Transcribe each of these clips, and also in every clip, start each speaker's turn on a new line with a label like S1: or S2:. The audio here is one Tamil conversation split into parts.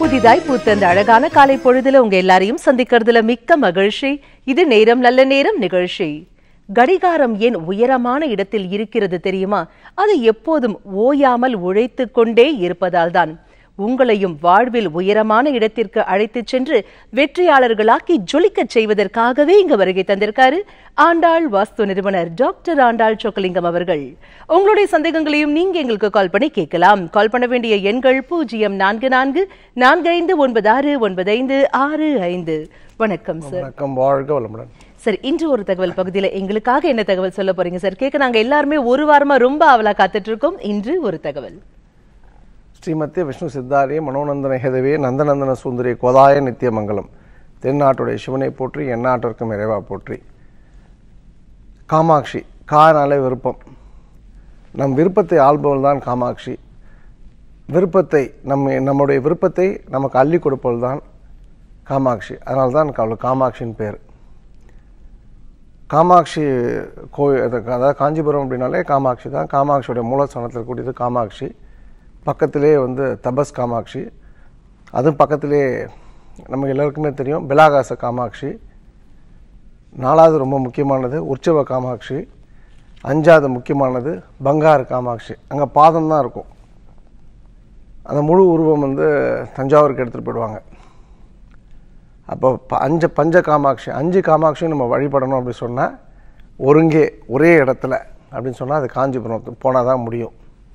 S1: புதிதாய் பூத்த அந்த அழகான காலை பொழுதுல உங்க எல்லாரையும் சந்திக்கிறதுல மிக்க மகிழ்ச்சி இது நேரம் நல்ல நேரம் நிகழ்ச்சி கடிகாரம் ஏன் உயரமான இடத்தில் இருக்கிறது தெரியுமா அது எப்போதும் ஓயாமல் உழைத்துக் கொண்டே இருப்பதால் தான் உங்களையும் வாழ்வில் உயரமான இடத்திற்கு அழைத்துச் சென்று வெற்றியாளர்களாக்கி ஜொலிக்கச் செய்வதற்காகவே இங்க வருகை தந்திருக்காரு ஆண்டாள் வாஸ்து நிறுவனர் டாக்டர் ஆண்டாள் சொக்கலிங்கம் அவர்கள் உங்களுடைய சந்தேகங்களையும் நீங்க எங்களுக்கு கால் பண்ணி கேட்கலாம் கால் பண்ண வேண்டிய எண்கள் பூஜ்ஜியம் நான்கு நான்கு நான்கு ஐந்து ஒன்பது ஆறு ஒன்பது ஐந்து ஆறு ஐந்து வணக்கம் சார்
S2: வணக்கம் வாழ்க வளமுடன்
S1: சார் இன்று ஒரு தகவல் பகுதியில எங்களுக்காக என்ன தகவல் சொல்ல போறீங்க சார் கேட்க நாங்க எல்லாருமே ஒரு வாரமா ரொம்ப ஆவலா காத்துட்டு இருக்கோம் இன்று ஒரு தகவல்
S2: ஸ்ரீமத்திய விஷ்ணு சித்தாரி மனோநந்தன ஹெதவே நந்தநந்தன சுந்தரி கோதாய நித்தியமங்கலம் தென்னாட்டுடைய சிவனை போற்றி எந்நாட்டிற்கும் இறைவா போற்றி காமாட்சி கானாலே விருப்பம் நம் விருப்பத்தை ஆள்பவள் தான் காமாட்சி விருப்பத்தை நம்ம நம்முடைய விருப்பத்தை நமக்கு அள்ளி கொடுப்பவள் தான் காமாட்சி அதனால தான் அவளுக்கு காமாட்சின்னு பேர் காமாட்சி கோயில் அதாவது காஞ்சிபுரம் அப்படின்னாலே காமாட்சி தான் காமாட்சியோட மூலஸ்தானத்தில் கூடியது காமாட்சி பக்கத்திலே வந்து தபஸ் காமாட்சி அதுவும் பக்கத்திலே நமக்கு எல்லாருக்குமே தெரியும் பிலாகாச காமாட்சி நாலாவது ரொம்ப முக்கியமானது உற்சவ காமாட்சி அஞ்சாவது முக்கியமானது பங்காரு காமாட்சி அங்கே பாதம் தான் இருக்கும் அந்த முழு உருவம் வந்து தஞ்சாவூருக்கு எடுத்துகிட்டு போயிடுவாங்க அப்போ ப- அஞ்சு பஞ்ச காமாட்சி அஞ்சு காமாட்சியும் நம்ம வழிபடணும் அப்படி சொன்னால் ஒருங்கே ஒரே இடத்துல அப்படின்னு சொன்னால் அது காஞ்சிபுரம் போனால் தான் முடியும்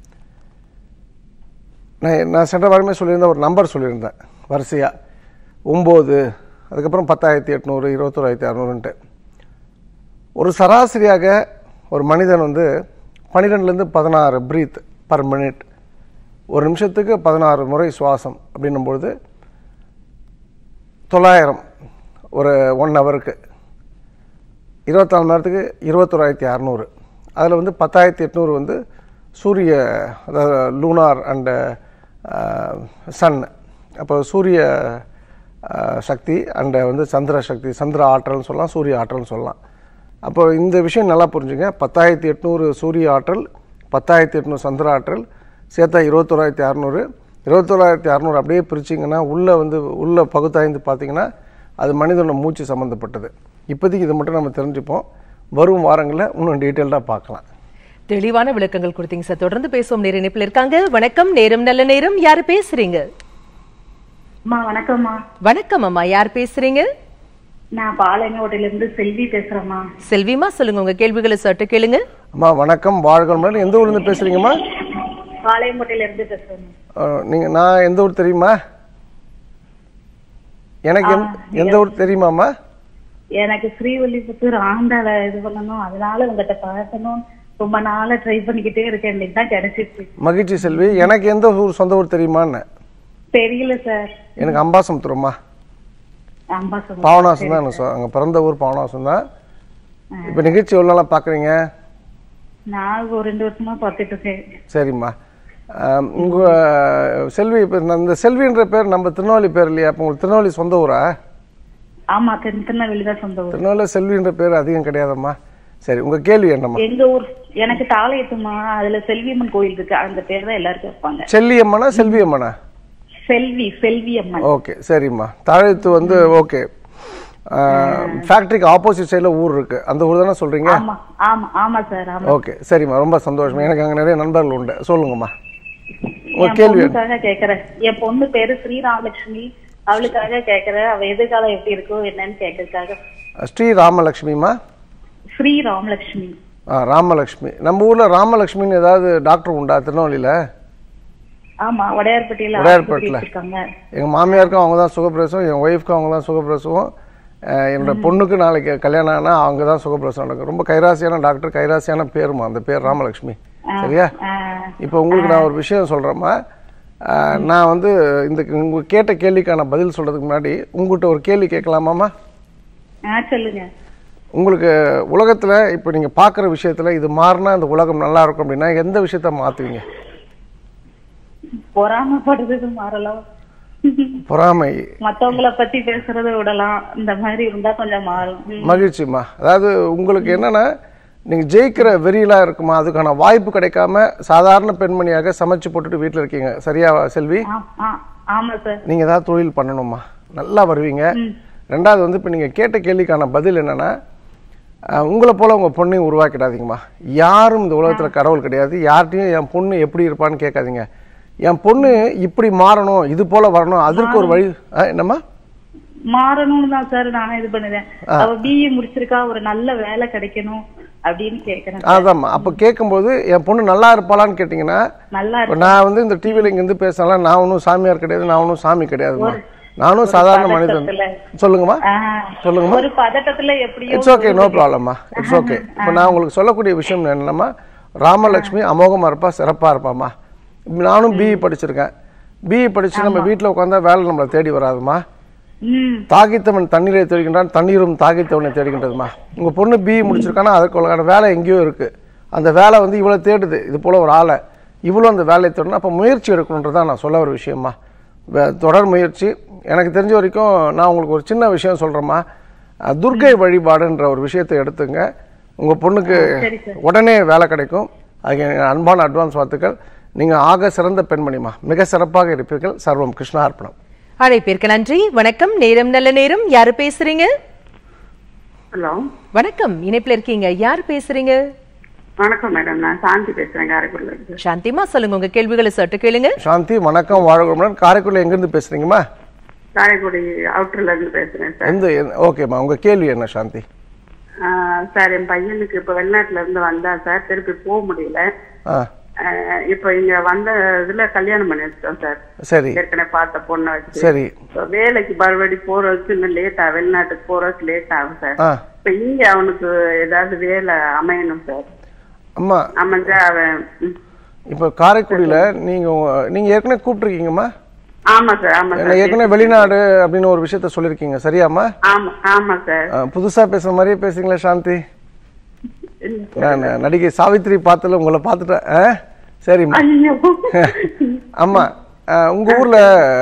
S2: நான் நான் சென்ற வாரமே சொல்லியிருந்தேன் ஒரு நம்பர் சொல்லியிருந்தேன் வரிசையாக ஒம்பது அதுக்கப்புறம் பத்தாயிரத்தி எட்நூறு இருபத்தோராயிரத்தி அறநூறுன்ட்டு ஒரு சராசரியாக ஒரு மனிதன் வந்து பன்னிரெண்டுலேருந்து பதினாறு பிரீத் பர் மினிட் ஒரு நிமிஷத்துக்கு பதினாறு முறை சுவாசம் அப்படின்னும் பொழுது தொள்ளாயிரம் ஒரு ஒன் ஹவருக்கு இருபத்தாலு மணி நேரத்துக்கு இருபத்தோராயிரத்தி அறநூறு அதில் வந்து பத்தாயிரத்தி எட்நூறு வந்து சூரிய அதாவது லூனார் அண்டு சன் அப்போ சூரிய அஹ், சக்தி அண்டு வந்து சந்திர சக்தி சந்திர ஆற்றல்னு சொல்லலாம் சூரிய ஆற்றல்னு சொல்லலாம் அப்போ இந்த விஷயம் நல்லா புரிஞ்சுங்க பத்தாயிரத்தி எட்நூறு சூரிய ஆற்றல் பத்தாயிரத்தி எட்நூறு சந்திர ஆற்றல் சேர்த்தா இருபத்தோராயிரத்தி அறநூறு இருபத்தோராயிரத்தி அறநூறு அப்படியே பிரிச்சிங்கன்னா உள்ளே வந்து உள்ள பகுத்தாய்ந்து பார்த்தீங்கன்னா அது மனிதனோட மூச்சு சம்மந்தப்பட்டது இப்போதைக்கு இதை மட்டும் நம்ம தெரிஞ்சுப்போம் வரும் வாரங்களில் இன்னும் டீட்டெயில்டாக பார்க்கலாம்
S1: தெளிவான விளக்கங்கள் கொடுத்தீங்க சார் தொடர்ந்து பேசுவோம் நேர இணைப்பில் இருக்காங்க வணக்கம் நேரம் நல்ல நேரம் யாரு பேசுறீங்க
S3: அம்மா வணக்கம்மா
S1: வணக்கம் அம்மா யார் பேசுறீங்க
S3: நான் பாளையங்கோட்டையில இருந்து செல்வி பேசுறேம்மா
S1: செல்விமா சொல்லுங்க உங்க கேள்விகளை சற்று கேளுங்க
S2: அம்மா வணக்கம் வாழ்க மேடம் எந்த ஊர்லேருந்து பேசுகிறீங்கம்மா
S3: பாளையங்கோட்டையில இருந்து பேசுறேன்
S2: நீங்கள் நான் எந்த ஊர் தெரியுமா எனக்கு எந்த- எந்த ஊர் தெரியுமாம்மா
S3: எனக்கு ஸ்ரீவல்லிபுத்தூர் ஆண்டால இது பண்ணணும் அதனால உங்ககிட்ட பேசணும் ரொம்ப நாளா ட்ரை பண்ணிக்கிட்டே இருக்கேன் இன்னைக்கு தான் கிடைச்சிருச்சு
S2: மகிழ்ச்சி செல்வி எனக்கு எந்த ஊர் சொந்த ஊர் தெரியுமான்னு
S3: தெரியல சார்
S2: எனக்கு அம்பாசமுத்திரம்மா
S3: அம்பாசம்
S2: பாவனாசம் தான் எனக்கு சொ- அங்கே பிறந்த ஊர் பாவனாசம் தான் இப்போ நிகழ்ச்சி எவ்வளோ நாளாக பார்க்குறீங்க
S3: நான் ஒரு ரெண்டு வருஷமா பார்த்துட்டு இருக்கேன்
S2: சரிம்மா ஆம், உங்க செல்வி இப்போ இந்த செல்வின்ற பேர் நம்ம திருநெல்வேலி பேர் இல்லையா அப்போ உங்களுக்கு திருநெல்வேலி சொந்த ஊரா
S3: ஆமா தென் திருநெல்வேலி தான் சொந்த ஊர்
S2: திருநெல்வேலி செல்வின்ற பேர் அதிகம் கிடையாதம்மா சரி உங்க கேள்வி என்னம்மா
S3: எங்க ஊர் எனக்கு தாளையத்துமா அதுல செல்வியம்மன் கோயில் இருக்கு அந்த பேர் தான் எல்லாருக்கும் வைப்பாங்க
S2: செல்லியம்மனா செல்வியம்மனா
S3: செல்வி செல்வி அம்மன்
S2: ஓகே சரிம்மா தாழத்து வந்து ஓகே ஃபேக்ட்ரிக்கு ஆப்போசிட் சைடில் ஊர் இருக்கு அந்த ஊர் தானே சொல்றீங்க
S3: ஆமா ஆமா ஆமா சார் ஆமா
S2: ஓகே சரிம்மா ரொம்ப சந்தோஷம் எனக்கு அங்கே நிறைய நண்பர்கள் உண்டு சொல்லுங்கம்மா உங்க
S3: என்
S2: கேள்வி
S3: பொண்ணுக்காக கேக்குறேன் என் பொண்ணு பேரு ஸ்ரீராமலட்சுமி அவளுக்காக கேக்குறேன் அவ எதிர்காலம் எப்படி இருக்கோ என்னன்னு கேட்கறதுக்காக
S2: ஸ்ரீ ராமலக்ஷ்மிமா
S3: ஸ்ரீ ராமலட்சுமி
S2: ஆ ராமலக்ஷ்மி நம்ம ஊர்ல ராமலக்ஷ்மின்னு ஏதாவது டாக்டர் உண்டா திருநெல்வேலியில
S3: ஆமா வடையார்பட்டியில
S2: வடையார்பேட்டையில.
S3: ஆஸ்பத்திரி வச்சிருக்காங்க
S2: எங்க மாமியாருக்கும் அவங்க தான் சுகப்பிரசவம் என் ஒய்ஃப்க்கும் அவங்க தான் சுகப்பிரசவம் அஹ் என்னோட பொண்ணுக்கு நாளைக்கு கல்யாணம் ஆனால் அவங்க தான் சுகப்பிரசவம் நடக்கும் ரொம்ப கைராசியான டாக்டர் கைராசியான பேருமா அந்த பேர் ராமலக்ஷ்மி சரியா
S3: ஆஹ்,
S2: இப்போ உங்களுக்கு நான் ஒரு விஷயம் சொல்கிறேம்மா நான் வந்து இந்த உங்க கேட்ட கேள்விக்கான பதில் சொல்றதுக்கு முன்னாடி உங்கள்கிட்ட ஒரு கேள்வி கேட்கலாமாம்மா
S3: ஆஹ் சொல்லுங்க
S2: உங்களுக்கு உலகத்தில் இப்போ நீங்கள் பார்க்குற விஷயத்தில் இது மாறினா இந்த உலகம் நல்லா இருக்கும் அப்படின்னா எந்த விஷயத்த மாற்றுவீங்க
S3: பொறாமப்படுறது மாறலாம்
S2: பொறாமை
S3: மத்தவங்கள பத்தி பேசுறத விடலாம் இந்த மாதிரி இருந்தா கொஞ்சம் மாறும் ம்.
S2: மகிழ்ச்சிம்மா அதாவது உங்களுக்கு என்னன்னா நீங்கள் ஜெயிக்கிற வெறியெலாம் இருக்குமா அதுக்கான வாய்ப்பு கிடைக்காம சாதாரண பெண்மணியாக சமைச்சு போட்டுட்டு வீட்டில் இருக்கீங்க சரியா செல்வி
S3: ஆ- ஆ- ஆமா சார்
S2: நீங்கள் ஏதாவது தொழில் பண்ணணுமா நல்லா வருவீங்க ரெண்டாவது வந்து இப்போ நீங்கள் கேட்ட கேள்விக்கான பதில் என்னன்னா அஹ், உங்களை போல உங்கள் பொண்ணையும் உருவாக்கிடாதீங்கம்மா யாரும் இந்த உலகத்தில் கடவுள் கிடையாது யார்கிட்டையும் என் பொண்ணு எப்படி இருப்பான்னு கேட்காதீங்க என் பொண்ணு இப்படி மாறணும் இது போல வரணும் அதற்கு ஒரு வழி அஹ், என்னம்மா
S3: மாறணும்னு தான் சார் நான் இது பண்ணுவேன் அவ பிஏ முடிச்சிருக்கா ஒரு நல்ல வேலை கிடைக்கணும் அப்படின்னு கேக்குறேன்
S2: அதாம்மா அப்போ கேட்கும்போது என் பொண்ணு நல்லா இருப்பாளான்னு கேட்டிங்கன்னா
S3: நல்லா
S2: இப்போ நான் வந்து இந்த டிவியில் இங்கேருந்து பேசினாலும் நான் ஒன்றும் சாமியார் கிடையாது நான் ஒன்றும் சாமி கிடையாதும்மா நானும் சாதாரண மனிதன்
S3: பதட்டத்துல.
S2: சொல்லுங்கம்மா
S3: ஆஹ்,
S2: சொல்லுங்கம்மா
S3: ஒரு பதட்டத்துல எப்படியோ
S2: இட்ஸ் ஓகே நோ ப்ராப்ளம்மா இட்ஸ் ஓகே இப்போ நான் உங்களுக்கு சொல்லக்கூடிய விஷயம் என்னன்னா ராமலட்சுமி அமோகமாக இருப்பா சிறப்பாக இருப்பாம்மா இப்ப நானும் பிஇ படிச்சிருக்கேன் பிஇ படிச்சு நம்ம வீட்டில் உட்காந்தா வேலை நம்மளை தேடி வராதுமா
S3: ம்
S2: தாகித்தவன் தண்ணீரை தேடுகின்றான் தண்ணீரும் தாகித்தவனை தேடுகின்றதுமா உங்கள் பொண்ணு பிஇ முடிச்சிருக்கானா அதுக்குள்ளான வேலை எங்கேயோ இருக்குது அந்த வேலை வந்து இவ்வளோ தேடுது இது போல் ஒரு ஆளை இவ்வளோ அந்த வேலையை தேடணும் அப்போ முயற்சி எடுக்கணுன்றது தான் நான் சொல்ல ஒரு விஷயமா வே- தொடர் முயற்சி எனக்கு தெரிஞ்ச வரைக்கும் நான் உங்களுக்கு ஒரு சின்ன விஷயம் சொல்கிறேம்மா அஹ், துர்க்கை வழிபாடுன்ற ஒரு விஷயத்தை எடுத்துங்க உங்கள் பொண்ணுக்கு
S3: சரி சார்
S2: உடனே வேலை கிடைக்கும் அதுக்கு என் அன்பான அட்வான்ஸ் வாழ்த்துக்கள் நீங்கள் ஆக சிறந்த பெண்மணிமா மிக சிறப்பாக இருப்பீர்கள் சர்வம் கிருஷ்ணார்ப்பணம்
S1: அழைப்பிற்கு நன்றி வணக்கம் நேரம் நல்ல நேரம் யாரு பேசுறீங்க
S4: ஹலோ
S1: வணக்கம் இணைப்புல இருக்கீங்க யார் பேசுறீங்க
S4: வணக்கம் மேடம் நான் சாந்தி பேசுறேன் காரைக்குடில இருந்து
S1: சாந்திமா சொல்லுங்க உங்க கேள்விகளை சட்டு கேளுங்க
S2: சாந்தி வணக்கம் வாழ்கிறோம் காரைக்குடியில் எங்கேருந்து பேசுகிறீங்கம்மா
S4: காரைக்குடி அவுட்டர்ல இருந்து பேசுறேன் சார்
S2: எந்த ஓகேம்மா உங்க கேள்வி என்ன சாந்தி
S4: ஆஹ் சார் என் பையனுக்கு இப்ப வெளிநாட்டுல இருந்து வந்தா சார் திருப்பி போக முடியல
S2: ஆ
S4: ஆஹ் இப்ப இங்க வந்த இதுல கல்யாணம் பண்ணி வச்சிட்டோம் சார்
S2: சரி
S4: ஏற்கனவே பார்த்த பொண்ணை வச்சு
S2: சரி
S4: இப்ப வேலைக்கு மறுபடி போறதுக்கு இன்னும் லேட் ஆகும் வெளிநாட்டுக்கு போறதுக்கு லேட் ஆகும் சார்
S2: ஆ
S4: இப்ப இங்க அவனுக்கு ஏதாவது வேலை அமையணும் சார்
S2: அம்மா
S4: அமைஞ்சா அவன் ம்.
S2: இப்போ காரைக்குடியில் நீங்கள் நீங்கள் ஏற்கனவே கூப்பிட்ருக்கீங்கம்மா
S4: ஆமா சார் ஆமா
S2: நான்
S4: சார்
S2: ஏற்கனவே வெளிநாடு அப்படின்னு ஒரு விஷயத்த சொல்லியிருக்கீங்க சரியாம்மா
S4: ஆமா ஆமா சார்
S2: ஆ, புதுசா பேசுற மாதிரியே பேசுறீங்களா சாந்தி நான் நடிகை சாவித்திரி பார்த்தல உங்களை பார்த்துட்டேன் ஆ சரிம்மா
S4: ஐயோ
S2: ஆமா ஆ, உங்க ஊர்ல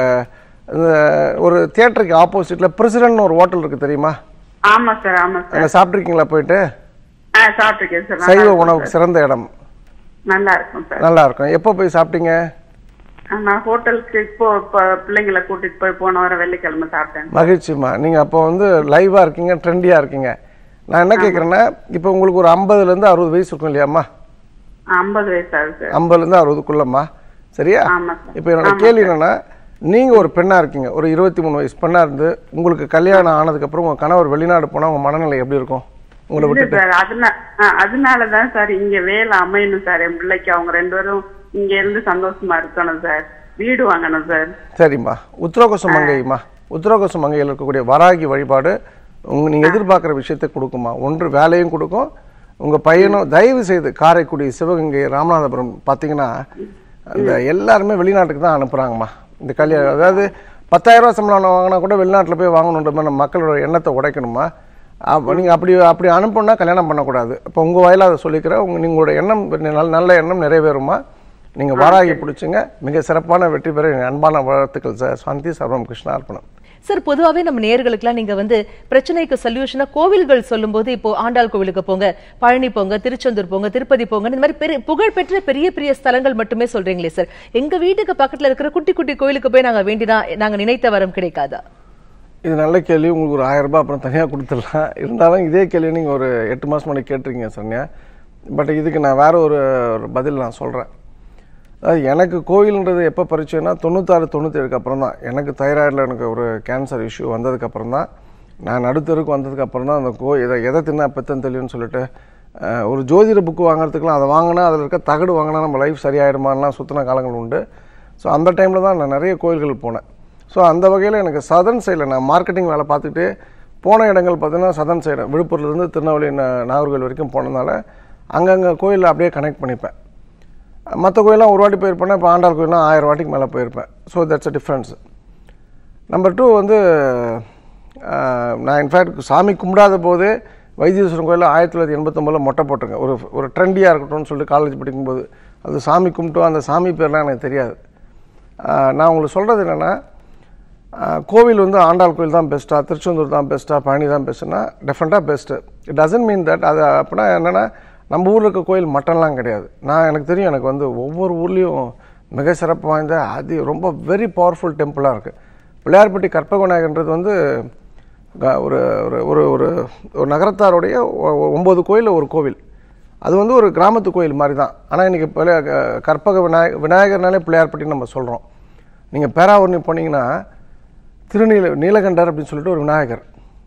S2: இந்த ஒரு தியேட்டருக்கு ஆப்போசிட்ல பிரசிடென்ட்னு ஒரு ஹோட்டல் இருக்கு தெரியுமா
S4: ஆமா சார் ஆமா சார்
S2: அங்க சாப்பிட்ருக்கீங்களா போயிட்டு
S4: ஆ சாப்பிட்டுருக்கேன் சார் நல்லா
S2: சைவ
S4: இருக்கும்
S2: உணவுக்கு
S4: சார்.
S2: சிறந்த இடம்
S4: நல்லா இருக்கும் சார்
S2: நல்லா இருக்கும் எப்போ போய் சாப்பிட்டீங்க
S4: ஆ, நான் ஹோட்டலுக்கு இப்போ இப்போ பிள்ளைங்களை கூட்டிட்டு போய் போன வாரம் வெள்ளிக்கிழமை சாப்பிட்டேன்
S2: மகிழ்ச்சிம்மா நீங்க அப்போ வந்து லைவா இருக்கீங்க ட்ரெண்டியா இருக்கீங்க நான் என்ன கேட்குறேன்னா இப்போ உங்களுக்கு ஒரு ஐம்பதுல இருந்து அறுபது வயசு இருக்கும் இல்லையாம்மா
S4: ஐம்பது வயசு ஆகுது சார்
S2: ஐம்பதுல இருந்து அறுபதுக்குள்ளம்மா சரியா
S4: ஆமா சார்.
S2: இப்போ என்னோட கேள்வி என்னன்னா நீங்க ஒரு பெண்ணா இருக்கீங்க ஒரு இருபத்தி மூணு வயசு பெண்ணா இருந்து உங்களுக்கு கல்யாணம் ஆனதுக்கு அப்புறம் உங்க கணவர் வெளிநாடு போனா உங்க மனநிலை எப்படி இருக்கும் உங்களை
S4: இல்ல
S2: விட்டுட்டு
S4: சார் அதனால அதனாலதான் சார் இங்க வேலை அமையணும் சார் என் பிள்ளைக்கு அவங்க ரெண்டு பேரும் இங்க இருந்து சந்தோஷமா இருக்கணும் சார் வீடு வாங்கணும் சார்
S2: சரிம்மா உத்திரோகச மங்கைம்மா உத்திரோகச மங்கையில் இருக்கக்கூடிய வராகி வழிபாடு உங்க நீங்க எதிர்பார்க்குற விஷயத்தை கொடுக்குமா ஒன்று வேலையும் கொடுக்கும் உங்க பையனும் தயவு செய்து காரைக்குடி சிவகங்கை ராமநாதபுரம் பார்த்தீங்கன்னா அந்த எல்லாருமே வெளிநாட்டுக்கு தான் அனுப்புறாங்கம்மா இந்த கல்யாணம் அதாவது பத்தாயிரம் ரூபாய் சம்பளம் வாங்கினா கூட வெளிநாட்டில் போய் வாங்கணுன்ற மாதிரி நம்ம மக்களோட எண்ணத்தை உடைக்கணுமா அப்போ நீங்கள் அப்படி அப்படி அனுப்புனா கல்யாணம் பண்ணக்கூடாது இப்போ உங்கள் வாயில அதை சொல்லிக்கிறேன் உங்க நீங்களோட எண்ணம் நல்ல நல்ல எண்ணம் நிறைவேறுமா நீங்கள் வாராகி பிடிச்சிங்க மிக சிறப்பான வெற்றி பெற என் அன்பான வாழ்த்துக்கள் சார் சாந்தி சர்வம் கிருஷ்ணா அர்ப்பணம்
S1: சார் பொதுவாவே நம்ம நேயர்களுக்கெல்லாம் நீங்க வந்து பிரச்சனைக்கு சொல்யூஷனா கோவில்கள் சொல்லும்போது இப்போ ஆண்டாள் கோவிலுக்கு போங்க பழனி போங்க திருச்செந்தூர் போங்க திருப்பதி போங்க இந்த மாதிரி பெரிய புகழ்பெற்ற பெரிய பெரிய ஸ்தலங்கள் மட்டுமே சொல்றீங்களே சார் எங்க வீட்டுக்கு பக்கத்துல இருக்கிற குட்டி குட்டி கோயிலுக்கு போய் நாங்க வேண்டினா நாங்க நினைத்த வரம் கிடைக்காதா
S2: இது நல்ல கேள்வி உங்களுக்கு ஒரு ஆயிரம் ரூபாய் அப்புறம் தனியாக கொடுத்துடலாம் இருந்தாலும் இதே கேள்வி நீங்கள் ஒரு எட்டு மாதம் முன்னாடி கேட்டிருக்கீங்க சன்யா பட் இதுக்கு நான் வேற ஒரு ஒரு பதில் நான் சொல்கிறேன் அதாவது எனக்கு கோயில்ன்றது எப்போ பரிச்சயம்னா தொண்ணூத்தாறு தொண்ணூத்தேழுக்கு அப்புறம் தான் எனக்கு தைராய்டில் எனக்கு ஒரு கேன்சர் இஷ்யூ வந்ததுக்கப்புறம் தான் நான் நடுத்தருக்கு வந்ததுக்கு அப்புறம் தான் அந்த கோ இதை எதை தின்னா பெத்தம் தெரியும்னு சொல்லிட்டு அஹ், ஒரு ஜோதிட புக்கு வாங்குறதுக்குலாம் அதை வாங்கினா அதில் இருக்க தகடு வாங்கினா நம்ம லைஃப் சரியாயிடுமான்லாம் சுற்றின காலங்கள் உண்டு ஸோ அந்த டைமில் தான் நான் நிறைய கோயில்கள் போனேன் ஸோ அந்த வகையில் எனக்கு சதன் சைடில் நான் மார்க்கெட்டிங் வேலை பார்த்துட்டு போன இடங்கள் பார்த்தீங்கன்னா சதன் சைடு விழுப்புரத்துலேருந்து திருநெல்வேலி ந- நாகர்கோவில் வரைக்கும் போனதுனால அங்கங்கே கோயிலில் அப்படியே கனெக்ட் பண்ணிப்பேன் மற்ற கோயிலாம் ஒரு வாட்டி போயிருப்பேன்னா இப்போ ஆண்டாள் கோயிலாம் ஆயிரம் வாட்டிக்கு மேலே போயிருப்பேன் so that's a difference number two வந்து ஆஹ், நான் இன்ஃபேக்ட் சாமி கும்பிடாத போது வைத்தீஸ்வரன் கோயிலில் ஆயிரத்தி தொள்ளாயிரத்தி எண்பத்தொம்பதில் மொட்டை போட்டிருக்கேன் ஒரு ஒரு ட்ரெண்டியாக இருக்கட்டும்னு சொல்லிட்டு காலேஜ் படிக்கும்போது அது சாமி கும்பிட்டோம் அந்த சாமி பேர்லாம் எனக்கு தெரியாது ஆஹ், நான் உங்களுக்கு சொல்கிறது என்னென்னா கோவில் வந்து ஆண்டாள் கோயில் தான் பெஸ்ட்டாக திருச்செந்தூர் தான் பெஸ்ட்டாக பழனி தான் பெஸ்ட்டுன்னா டெஃபினட்டாக best it doesn't mean that அது அப்படின்னா என்னென்னா நம்ம ஊரில் இருக்க கோயில் மட்டன்லாம் கிடையாது நான் எனக்கு தெரியும் எனக்கு வந்து ஒவ்வொரு ஊர்லேயும் மிக சிறப்பு வாய்ந்த அது ரொம்ப வெரி பவர்ஃபுல் டெம்பிளாக இருக்குது பிள்ளையார்பட்டி கற்பக விநாயகன்றது வந்து க- ஒரு ஒரு ஒரு ஒரு ஒரு நகரத்தாருடைய ஒ- ஒ- ஒன்பது கோயிலில் ஒரு கோவில் அது வந்து ஒரு கிராமத்து கோயில் மாதிரி தான் ஆனால் இன்றைக்கி பிள்ளை க- கற்பக விநாயக விநாயகர்னாலே பிள்ளையார்பட்டின்னு நம்ம சொல்கிறோம் நீங்கள் பேராவூர்னி போனீங்கன்னா திருநீல நீலகண்டர் அப்படின்னு சொல்லிட்டு ஒரு விநாயகர்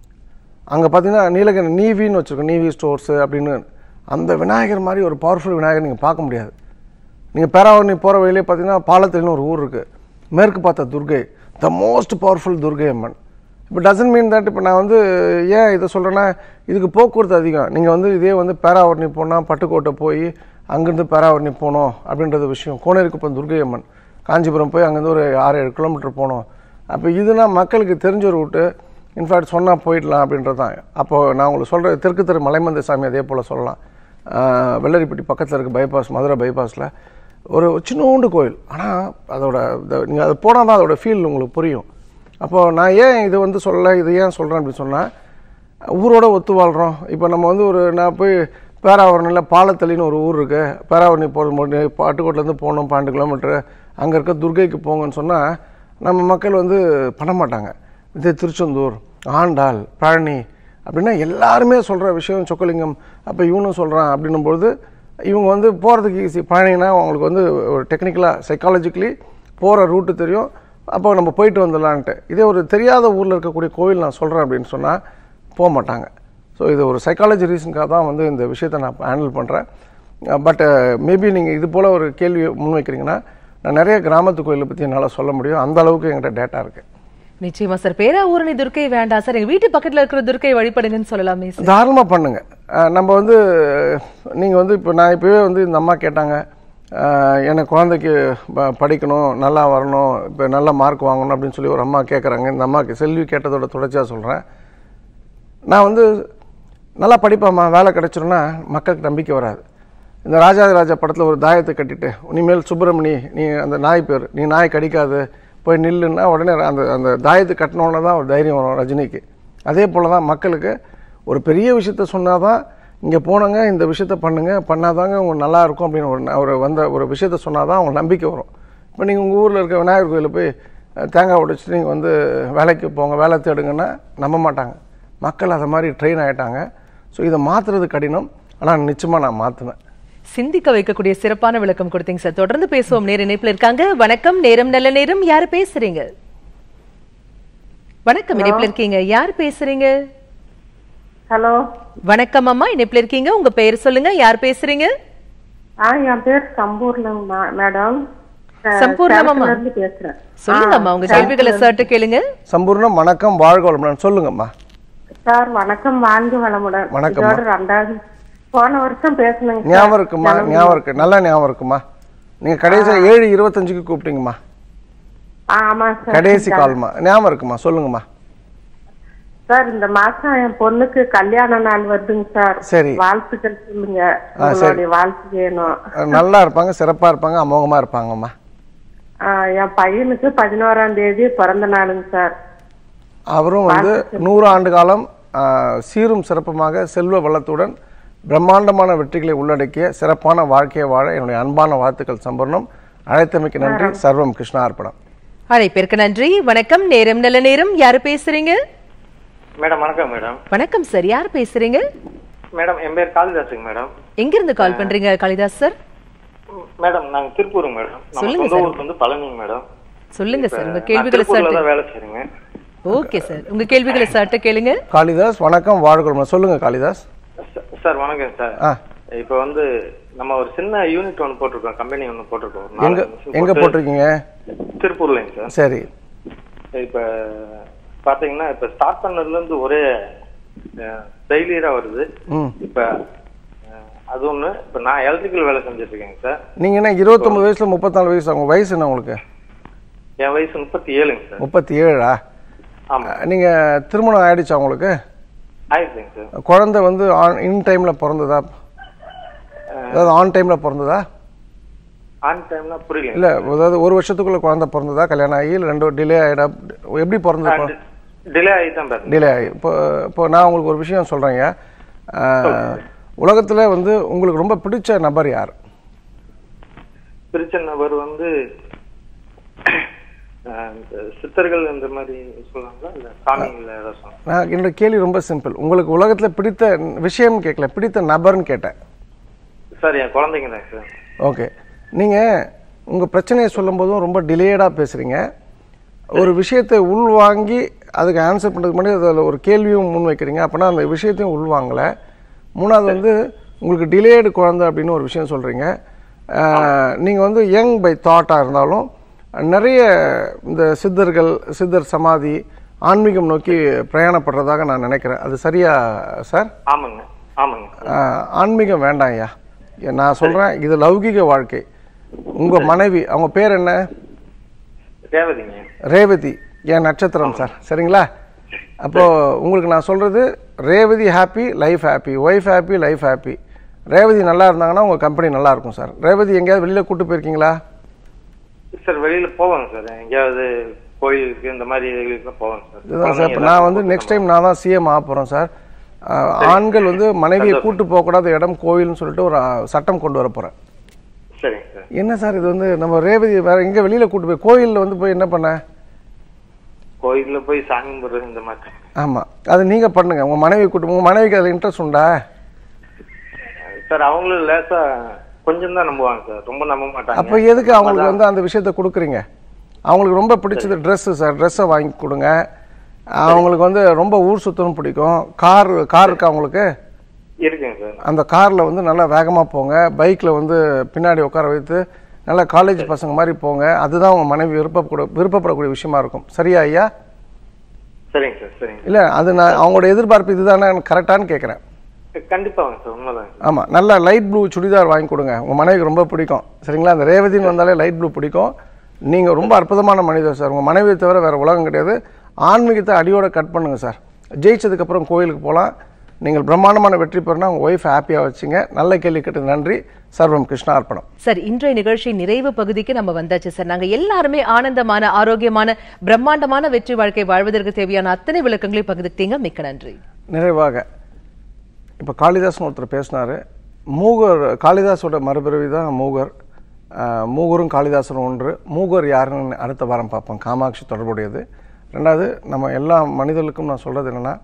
S2: அங்கே பார்த்தீங்கன்னா நீலகண்ட நீவின்னு வச்சுருக்கோம் நீவி ஸ்டோர்ஸு அப்படின்னு அந்த விநாயகர் மாதிரி ஒரு பவர்ஃபுல் விநாயகர் நீங்கள் பார்க்க முடியாது நீங்கள் பேராவூர்னி போகிற வழியிலே பார்த்தீங்கன்னா பாலத்தில்னு ஒரு ஊர் இருக்குது மேற்கு பார்த்த Durgai the most powerful Durgai Amman இப்போ டசன் மீன் தட் இப்போ நான் வந்து ஏன் இதை சொல்கிறேன்னா இதுக்கு போக்குவரத்து அதிகம் நீங்கள் வந்து இதே வந்து பேராவூர்னி போனால் பட்டுக்கோட்டை போய் அங்கேருந்து பேராவூர்னி போகணும் அப்படின்றது விஷயம் கோனேரிக்குப்பம் துர்கை அம்மன் காஞ்சிபுரம் போய் அங்கேருந்து ஒரு ஆறு ஏழு கிலோமீட்டர் போகணும் அப்போ இதுனா மக்களுக்கு தெரிஞ்ச ரூட்டு இன்ஃபேக்ட் சொன்னால் போயிடலாம் அப்படின்றது தான் அப்போது நான் உங்களுக்கு சொல்கிற தெற்கு தெரு மலைமந்த சாமி அதே போல் சொல்லலாம் ஆஹ் வெள்ளரிப்பட்டி பக்கத்தில் இருக்க பைபாஸ் மதுரை பைபாஸில் ஒரு சின்னோண்டு கோயில் ஆனால் அதோட நீங்கள் அது போனால் தான் அதோட ஃபீல் உங்களுக்கு புரியும் அப்போது நான் ஏன் இது வந்து சொல்ல இது ஏன் சொல்கிறேன் அப்படின்னு சொன்னால் ஊரோட ஒத்து வாழ்கிறோம் இப்போ நம்ம வந்து ஒரு நான் போய் பேராவரணியில் பாலத்தளின்னு ஒரு ஊர் இருக்குது பேராவரணி போகிற பாட்டுக்கோட்டிலேருந்து போகணும் பன்னெண்டு கிலோமீட்டரு அங்கே இருக்க துர்கைக்கு போங்கன்னு சொன்னால் நம்ம மக்கள் வந்து பண்ண மாட்டாங்க இது திருச்செந்தூர் ஆண்டாள் பழனி அப்படின்னா எல்லாருமே சொல்கிற விஷயம் சொக்கலிங்கம் அப்போ இவனும் சொல்கிறான் அப்படின்னும்பொழுது இவங்க வந்து போகிறதுக்கு ஈஸி பழனினா அவங்களுக்கு வந்து ஒரு டெக்னிக்கலாக சைக்காலஜிக்கலி போகிற ரூட்டு தெரியும் அப்போ நம்ம போயிட்டு வந்துடலான்ட்டு இதே ஒரு தெரியாத ஊரில் இருக்கக்கூடிய கோவில் நான் சொல்கிறேன் அப்படின்னு சொன்னால் போக மாட்டாங்க ஸோ இது ஒரு சைக்காலஜி ரீசனுக்காக தான் வந்து இந்த விஷயத்தை நான் ஹேண்டில் பண்ணுறேன் பட் மேபி நீங்கள் இது போல் ஒரு கேள்வியை முன்வைக்கிறீங்கன்னா நான் நிறைய கிராமத்து கோயிலை பற்றி என்னால் சொல்ல முடியும் அந்த அளவுக்கு என்கிட்ட டேட்டா இருக்குது
S1: நிச்சயமா சார் பேராவூரணி துர்க்கை வேண்டாம் சார் எங்க வீட்டு பக்கத்துல இருக்கிற துர்க்கை வழிபடுங்கன்னு சொல்லலாமே சார்
S2: தாராளமாக பண்ணுங்க அஹ் நம்ம வந்து நீங்கள் வந்து இப்போ நான் இப்போவே வந்து இந்த அம்மா கேட்டாங்க அஹ் எனக்கு குழந்தைக்கு ப- படிக்கணும் நல்லா வரணும் இப்போ நல்ல மார்க் வாங்கணும் அப்படின்னு சொல்லி ஒரு அம்மா கேட்குறாங்க இந்த அம்மாவுக்கு செல்வி கேட்டதோட தொடர்ச்சியாக சொல்கிறேன் நான் வந்து நல்லா படிப்பேம்மா வேலை கிடைச்சிரும்னா மக்களுக்கு நம்பிக்கை வராது இந்த ராஜாதி ராஜா படத்தில் ஒரு தாயத்தை கட்டிட்டு இனிமேல் சுப்பிரமணி நீ அந்த நாய் பேர் நீ நாய் கடிக்காது போய் நில்லுன்னா உடனே அந்த அந்த தாயத்தை கட்டினோடனே தான் ஒரு தைரியம் வரும் ரஜினிக்கு அதே போல் தான் மக்களுக்கு ஒரு பெரிய விஷயத்த சொன்னால் தான் இங்கே போனங்க இந்த விஷயத்த பண்ணுங்க பண்ணாதாங்க உங்களுக்கு நல்லா இருக்கும் அப்படின்னு ஒரு ந- ஒரு வந்த ஒரு விஷயத்த சொன்னால் தான் அவங்க நம்பிக்கை வரும் இப்போ நீங்கள் உங்கள் ஊரில் இருக்க விநாயகர் கோயிலில் போய் அஹ், தேங்காய் உடைச்சிட்டு நீங்கள் வந்து வேலைக்கு போங்க வேலை தேடுங்கன்னா நம்ப மாட்டாங்க மக்கள் அதை மாதிரி ட்ரெயின் ஆகிட்டாங்க ஸோ இதை மாற்றுறது கடினம் ஆனால் நிச்சயமாக நான் மாற்றினேன்
S1: சிந்திக்க வைக்கக்கூடிய சிறப்பான விளக்கம் கொடுத்தீங்க சார் தொடர்ந்து பேசுவோம் நேர இணைப்புல இருக்காங்க வணக்கம் நேரம் நல்ல நேரம் யாரு பேசுறீங்க வணக்கம் இணைப்புல இருக்கீங்க யார் பேசுறீங்க
S5: ஹலோ
S1: வணக்கம் அம்மா இணைப்புல இருக்கீங்க உங்க பெயர் சொல்லுங்க யார் பேசுறீங்க
S5: ஆ என் பேர் சம்பூர்ணம் மா- மேடம் அஹ்,
S1: சம்பூர்ணம் அம்மா.
S5: சேலத்துல இருந்து பேசுறேன்
S1: சொல்லுங்க அம்மா உங்க கேள்விகளை சர்ட்டு கேளுங்க
S2: சம்பூர்ணம் வணக்கம் வாழ்க வளமுடன் சொல்லுங்கம்மா
S5: சார் வணக்கம் வாழ்க வளமுடன்
S2: வணக்கம்மா.
S5: இதோட ரெண்டாவது போன வருஷம் பேசணுங்க சார்.
S2: ஞாபகம் இருக்குமா ஞாபகம் இருக்கு நல்லா ஞாபகம் இருக்குமா நீங்கள் கடைசியாக ஏழு இருபத்தஞ்சுக்கு கூப்பிட்டீங்கம்மா
S5: ஆ, ஆமா சார்
S2: கடைசி கால்மா ஞாபகம் இருக்குமா சொல்லுங்கம்மா
S5: சார் இந்த மாசம் என் பொண்ணுக்கு கல்யாண நாள் வருதுங்க சார்
S2: சரி.
S5: வாழ்த்துக்கள் சொல்லுங்க
S2: ஆ, சரி.
S5: உங்களுடைய வாழ்த்து வேணும்
S2: அஹ் நல்லா இருப்பாங்க சிறப்பாக இருப்பாங்க அமோகமாக இருப்பாங்கம்மா
S5: ஆ, என் பையனுக்கு பதினோராம் தேதி பிறந்த நாளுங்க சார்
S2: அவரும் வந்து நூறு ஆண்டு காலம் ஆஹ், சீரும் சிறப்புமாக செல்வ வளத்துடன் பிரம்மாண்டமான வெற்றிகளை உள்ளடக்கிய சிறப்பான வாழ்க்கையை வாழ என்னுடைய அன்பான வாழ்த்துக்கள் சம்பரணம் அழைத்தமைக்கு நன்றி சர்வம் கிருஷ்ணா அர்ப்பணம்
S1: அழைப்பிற்கு நன்றி வணக்கம் நேரம் நல்ல நேரம் யாரு பேசுறீங்க
S6: மேடம் வணக்கம் மேடம்
S1: வணக்கம் சார் யார் பேசுறீங்க
S6: மேடம் என் பேர் காளிதாசுங்க மேடம்
S1: எங்கிருந்து கால் பண்றீங்க காளிதாஸ் சார்
S6: ம், மேடம் நாங்க திருப்பூருங்க மேடம் நம்ம
S1: சொல்லுங்க
S6: சொந்த
S1: சார்.
S6: ஊருக்கு வந்து பழனிங்க மேடம்
S1: சொல்லுங்க சார் உங்க
S6: நான்
S1: கேள்விகளை
S6: திருப்பூர்ல
S1: சர்ட்டு
S6: தான் வேலை செய்றேங்க
S1: ஓகே சார் உங்க கேள்விகளை சர்ட்டு கேளுங்க
S2: காளிதாஸ் வணக்கம் வாழ்க சொல்லுங்க காளிதாஸ்
S6: ச- சார் வணக்கம் சார்
S2: ஆ
S6: இப்போ வந்து நம்ம ஒரு சின்ன யூனிட் ஒன்று போட்டிருக்கோம் கம்பெனி ஒன்று போட்டிருக்கோம் ஒரு
S2: எங்க
S6: நாலு machine
S2: எங்க
S6: போட்டு
S2: போட்டிருக்கீங்க
S6: திருப்பூர்லைங்க சார்
S2: சரி
S6: இப்ப பாத்தீங்கன்னா இப்ப ஸ்டார்ட் பண்ணதுல இருந்து ஒரே ஃபெயிலியரா வருது
S2: ம்
S6: இப்ப அஹ், அது ஒண்ணு இப்ப நான் எலக்ட்ரிக்கல் வேலை செஞ்சுட்டு இருக்கேங்க சார்
S2: நீங்க என்ன இருபத்தொன்பது வயசுல முப்பத்தாலு வயசு உங்க வயசு என்ன உங்களுக்கு
S6: என் வயசு முப்பத்தி ஏழுங்க சார்
S2: முப்பத்தி ஏழா
S6: ஆமா
S2: நீங்க திருமணம் ஆயிடுச்சா உங்களுக்கு
S6: ஆயிடுச்சுங்க சார்
S2: குழந்தை வந்து ஆன் இன் டைம்ல பிறந்ததா அதாவது ஆன் டைம்ல பிறந்ததா
S6: ஆன் டைம்னா புரியல
S2: இல்ல அதாவது ஒரு வருஷத்துக்குள்ள குழந்தை பிறந்ததா கல்யாணம் ஆகி இல்ல ரெண்டு டிலே ஆயிடா எப்படி பிறந்தது
S6: டிலே ஆகி தான் பாருங்க
S2: டிலே ஆகி இப்போ இப்போ நான் உங்களுக்கு ஒரு விஷயம் சொல்றேங்க ஆஹ், உலகத்துல வந்து உங்களுக்கு ரொம்ப பிடிச்ச நபர் யார்
S6: பிரிச்ச நபர் வந்து அஹ், இந்த சித்தர்கள் இந்த மாதிரி சொல்லுவாங்களா இல்ல சாமிங்கள ஏதாவது சொல்லுவாங்க
S2: நான் என்னோட கேள்வி ரொம்ப சிம்பிள் உங்களுக்கு உலகத்தில் பிடித்த விஷயம் கேட்கல பிடித்த நபர்னு கேட்டேன்
S6: சார் என் குழந்தைங்க தான் சார்
S2: ஓகே நீங்கள் உங்கள் பிரச்சனையை சொல்லும்போதும் ரொம்ப டிலேடாக பேசுகிறீங்க ஒரு விஷயத்தை உள்வாங்கி அதுக்கு ஆன்சர் பண்ணுறதுக்கு முன்னாடி அதில் ஒரு கேள்வியும் முன் வைக்கிறீங்க அப்படின்னா அந்த விஷயத்தையும் உள்வாங்கலை மூணாவது வந்து உங்களுக்கு டிலேடு குழந்தை அப்படின்னு ஒரு விஷயம் சொல்கிறீங்க நீங்கள் வந்து யங் பை தாட்டாக இருந்தாலும் நிறைய இந்த சித்தர்கள் சித்தர் சமாதி ஆன்மீகம் நோக்கி பிரயாணப்படுறதாக நான் நினைக்கிறேன் அது சரியா சார்
S6: ஆமாங்க ஆமாங்க
S2: ஆஹ், ஆன்மீகம் வேண்டாம் ஐயா நான் சொல்கிறேன் இது லௌகிக வாழ்க்கை உங்கள் மனைவி அவங்க பேர் என்ன
S6: ரேவதிங்க
S2: ரேவதி என் நட்சத்திரம் சார் சரிங்களா அப்போ உங்களுக்கு நான் சொல்றது Revathi happy life happy wife happy life happy Revathi நல்லா இருந்தாங்கன்னா உங்க கம்பெனி நல்லா இருக்கும் சார் ரேவதி எங்கேயாவது வெளியில கூட்டு போயிருக்கீங்களா
S6: சார் வெளியில போவாங்க சார் எங்கேயாவது கோயிலுக்கு இந்த மாதிரி இதுக்கு போவாங்க சார்
S2: இதுதான் சார் இப்போ நான் வந்து நெக்ஸ்ட் டைம் நான் தான் சிஎம் ஆக போகிறேன் சார் ஆஹ், ஆண்கள் வந்து மனைவியை கூட்டு போகக்கூடாத இடம் கோயில்னு சொல்லிட்டு ஒரு ஆஹ், சட்டம் கொண்டு வர போகிறேன்
S6: சரிங்க சார்
S2: என்ன சார் இது வந்து நம்ம ரேவதி வேற எங்க வெளியில கூட்டு போய் கோயில்ல வந்து போய் என்ன பண்ண
S6: கோயில்ல போய் சாமி கும்பிடுறது இந்த மாதிரி
S2: ஆமா அது நீங்க பண்ணுங்க உங்க மனைவி கூட்டு உங்க மனைவிக்கு அதுல இன்ட்ரெஸ்ட் உண்டா
S6: சார் அவங்களும் லேசா கொஞ்சம் தான் நம்புவாங்க சார் ரொம்ப நம்ப மாட்டாங்க
S2: அப்ப எதுக்கு அவங்களுக்கு வந்து அந்த விஷயத்த கொடுக்குறீங்க அவங்களுக்கு ரொம்ப பிடிச்சது ட்ரெஸ்ஸு சார் ட்ரெஸ்ஸை வாங்கி கொடுங்க அவங்களுக்கு வந்து ரொம்ப ஊர் சுத்தணும் பிடிக்கும் கார் கார் இருக்கா அவங்களுக்கு
S6: இருக்குங்க சார்
S2: அந்த காரில் வந்து நல்லா வேகமாக போங்க பைக்கில் வந்து பின்னாடி உட்கார வைத்து நல்லா காலேஜ் பசங்க மாதிரி போங்க அதுதான் உங்கள் மனைவி விருப்பப்பட விருப்பப்படக்கூடிய விஷயமா இருக்கும் சரியா ஐயா
S6: சரிங்க சார் சரிங்க
S2: இல்லை அது நான் அவங்களோட எதிர்பார்ப்பு இதுதானே கரெக்டானு கேட்குறேன்
S6: கண்டிப்பாங்க சார் உண்மைதாங்க
S2: ஆமாம் நல்லா லைட் ப்ளூ சுடிதார் வாங்கி கொடுங்க உங்கள் மனைவிக்கு ரொம்ப பிடிக்கும் சரிங்களா அந்த ரேவதின்னு வந்தாலே லைட் ப்ளூ பிடிக்கும் நீங்கள் ரொம்ப அற்புதமான மனிதர் சார் உங்கள் மனைவியை தவிர வேறு உலகம் கிடையாது ஆன்மீகத்தை அடியோட கட் பண்ணுங்க சார் ஜெயிச்சதுக்கப்புறம் கோயிலுக்கு போகலாம் நீங்கள் பிரம்மாண்டமான வெற்றி பெறணும் உங்கள் ஒய்ஃப் ஹாப்பியாக வச்சுங்க நல்ல கேள்வி கேட்டது நன்றி சர்வம் கிருஷ்ணா அர்ப்பணம்
S1: சார் இன்றைய நிகழ்ச்சி நிறைவு பகுதிக்கு நம்ம வந்தாச்சு சார் நாங்க எல்லாருமே ஆனந்தமான ஆரோக்கியமான பிரம்மாண்டமான வெற்றி வாழ்க்கை வாழ்வதற்கு தேவையான அத்தனை விளக்கங்களையும் பகிர்ந்துட்டீங்க மிக்க நன்றி
S2: நிறைவாக இப்போ காளிதாசன் ஒருத்தர் பேசினார் மூகர் காளிதாஸோட மறுபிறவி தான் மூகர் ஆஹ் மூகரும் காளிதாசனும் ஒன்று மூகர் யாருன்னு அடுத்த வாரம் பார்ப்போம் காமாட்சி தொடர்புடையது ரெண்டாவது நம்ம எல்லா மனிதர்களுக்கும் நான் சொல்கிறது என்னென்னா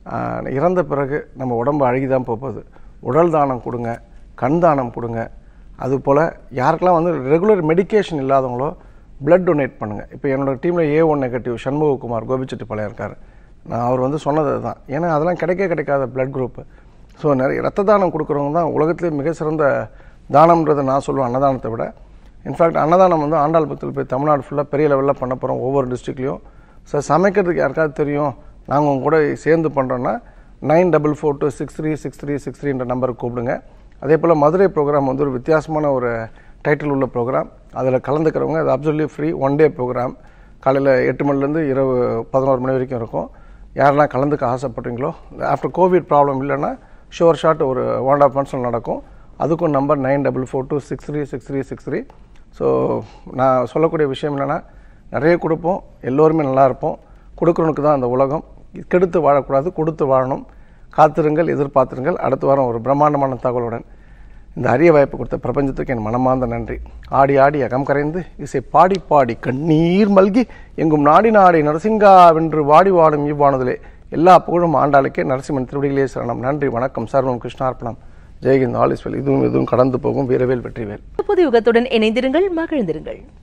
S2: இறந்த பிறகு நம்ம உடம்பு அழுகி தான் போகுது உடல் தானம் கொடுங்க கண் தானம் கொடுங்க அதுபோல் யாருக்கெல்லாம் வந்து ரெகுலர் மெடிகேஷன் இல்லாதவங்களோ blood டொனேட் பண்ணுங்கள் இப்போ என்னோட டீமில் A one negative Shanmugakumar Gobichettipalayam இருக்கார் நான் அவர் வந்து சொன்னது தான் ஏன்னா அதெல்லாம் கிடைக்க கிடைக்காத blood குரூப்பு ஸோ நிறைய ரத்த தானம் கொடுக்குறவங்க தான் உலகத்திலே மிக சிறந்த தானம்ன்றதை நான் சொல்லுவேன் அன்னதானத்தை விட இன்ஃபேக்ட் அன்னதானம் வந்து ஆண்டாள் பத்தில் போய் தமிழ்நாடு ஃபுல்லாக பெரிய லெவலில் பண்ண போகிறோம் ஒவ்வொரு டிஸ்ட்ரிக்ட்லையும் சார் சமைக்கிறதுக்கு யாருக்காவது தெரியும் நாங்கள் உங்க கூட சேர்ந்து பண்ணுறோன்னா nine double four two six three six three six த்ரீன்ற நம்பருக்கு கூப்பிடுங்க அதே போல் மதுரை ப்ரோக்ராம் வந்து ஒரு வித்தியாசமான ஒரு டைட்டில் உள்ள ப்ரோக்ராம் அதில் கலந்துக்கிறவங்க அது absolutely free one day program காலையில் எட்டு மணிலேருந்து இரவு பதினோரு மணி வரைக்கும் இருக்கும் யாரெல்லாம் கலந்துக்க ஆசைப்படுறீங்களோ ஆஃப்டர் கோவிட் ப்ராப்ளம் இல்லைன்னா ஷுவர் ஷாட் ஒரு ஒன் அண்ட் ஆஃப் மந்த்ஸில் நடக்கும் அதுக்கும் number nine double four two six three six three six three so நான் சொல்லக்கூடிய விஷயம் என்னென்னா நிறைய கொடுப்போம் எல்லோருமே நல்லா இருப்போம் கொடுக்குறவனுக்கு தான் அந்த உலகம் கெடுத்து வாழக்கூடாது கொடுத்து வாழணும் காத்திருங்கள் எதிர்பார்த்திருங்கள் அடுத்த வாரம் ஒரு பிரம்மாண்டமான தகவலுடன் இந்த அரிய வாய்ப்பு கொடுத்த பிரபஞ்சத்துக்கு என் மனமார்ந்த நன்றி ஆடி ஆடி அகம் கரைந்து இசை பாடி பாடி கண்ணீர் மல்கி எங்கும் நாடி நாடி நரசிங்கா வென்று வாடி வாடும் இவ்வானதிலே எல்லா புகழும் ஆண்டாளுக்கே நரசிம்மன் திருவடிகளே சரணம் நன்றி வணக்கம் சர்வம் கிருஷ்ணார்ப்பணம் ஜெயகிந்த் ஆலிஸ்வல் இதுவும் இதுவும் கடந்து போகும் வீரவேல் வெற்றிவேல்
S1: புது யுகத்துடன் இணைந்திருங்கள் மகிழ்ந்திருங்கள்